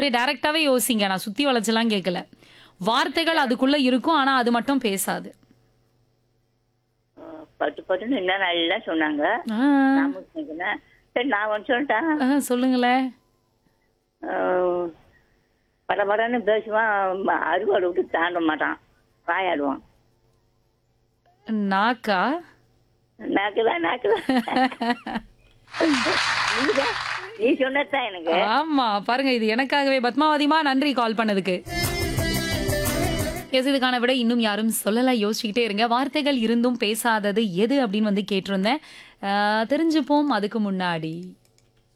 அப்படியே டைரக்டாவே யோசிங்க நான் சுத்தி வளைச்செல்லாம் கேட்கல வார்த்தைகள் அதுக்குள்ள இருக்கும் ஆனா அது மட்டும் பேசாது அஹ் பட்டு பட்டுன்னு இன்னும் நல்லா சொன்னாங்க ஆ, நான் முடிச்சுக்கிறேன் சரி நான் ஒன்று சொல்லிட்டேன் ஆ, சொல்லுங்களேன் பட படன்னு பேசுவான் ம- அறுவாடு விட்டு தாண்ட மாட்டான் வாயாடுவான் நாக்கா நாக்குதான் நாக்குதான் நீதான் நீ சொன்னதுதான் எனக்கு ஆமா பாருங்க இது எனக்காகவே பத்மாவதிமா நன்றி கால் பண்ணதுக்கு எஸ் இதுக்கான விட இன்னும் யாரும் சொல்லல யோசிச்சுக்கிட்டே இருங்க வார்த்தைகள் இருந்தும் பேசாதது எது அப்படின்னு வந்து கேட்டிருந்தேன் ஆஹ் தெரிஞ்சுப்போம் அதுக்கு முன்னாடி